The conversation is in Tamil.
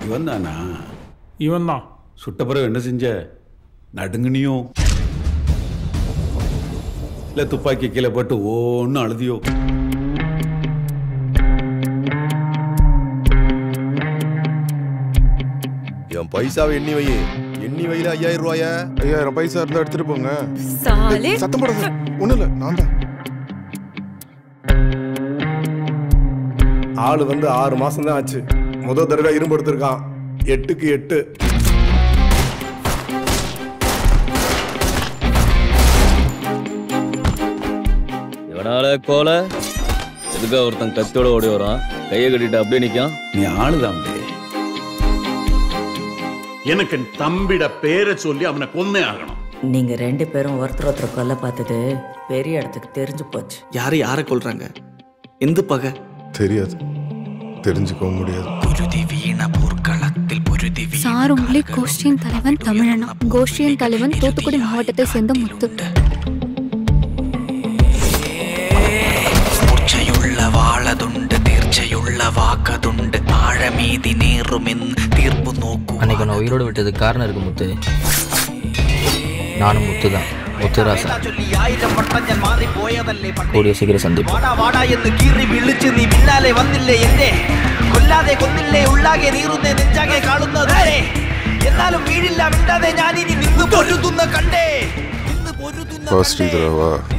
இவன் தானா இவன் தான் சுட்ட பிறகு என்ன செஞ்ச நடுங்குனியோ இல்ல துப்பாக்கி கீழே போட்டு ஓன்னு அழுதியோ என் பைசாவை எண்ணி வை எண்ணி வையில ஐயாயிரம் ரூபாய ஐயாயிரம் பைசா இருந்தா எடுத்துட்டு போங்க சாலே சத்தம் போடாத ஒண்ணும் இல்ல நான் தான் ஆளு வந்து ஆறு மாசம் தான் ஆச்சு முத தடவை இரும்பு எடுத்திருக்கான் எட்டுக்கு எட்டு இவனால கோல எதுக்கா ஒருத்தன் கத்தியோட ஓடி வரான் கையை கட்டிட்டு அப்படியே நிக்கான் நீ ஆளுதான் எனக்கு தம்பிட பேரை சொல்லி அவனை கொன்னே ஆகணும் நீங்க ரெண்டு பேரும் ஒருத்தர் ஒருத்தர் கொல்ல பார்த்தது பெரிய இடத்துக்கு தெரிஞ்சு போச்சு யாரு யாரை கொல்றாங்க எந்த பகை தெரியாது தெரிஞ்சுக்கவும் முடியாது சார் உங்களே கோஷ்டியின் தலைவன் தமிழனா கோஷ்டியின் தலைவன் தூத்துக்குடி மாவட்டத்தை சேர்ந்த முத்து മൂർച്ചയുള്ള വാളതുണ്ട് തീർച്ചയുള്ള വാക്കതുണ്ട് ആഴമീതി നേറുമെന്ന് തീർപ്പു നോക്കൂ அன்னைக்கு நான் உயிரோடு விட்டதுக்கு காரணம் இருக்கு முத்து நானும் முத்து தான் முத்துராசன் ചൊല്ലി ആയിരം വട്ടം ഞാൻ മാറിപ്പോയതല്ലേ പണ്ടേ கூடிய சீக்கிரம் சந்திப்போம் വാടാ വാടാ എന്ന് കീറി വിളിച്ച് നീ പിന്നാലെ വന്നില്ലേ എന്നെ കൊല്ലാതെ കൊന്നില്ലേ ഉള്ളാകെ നീറുന്നേ നെഞ്ചാകെ കാണുന്നതേ എന്നാലും വീഴില്ല മിണ്ടാതെ ഞാൻ ഇനി നിന്ന് പൊരുതുന്ന കണ്ടേ നിന്ന് പൊരുതുന്ന ஃபர்ஸ்ட் இதுவா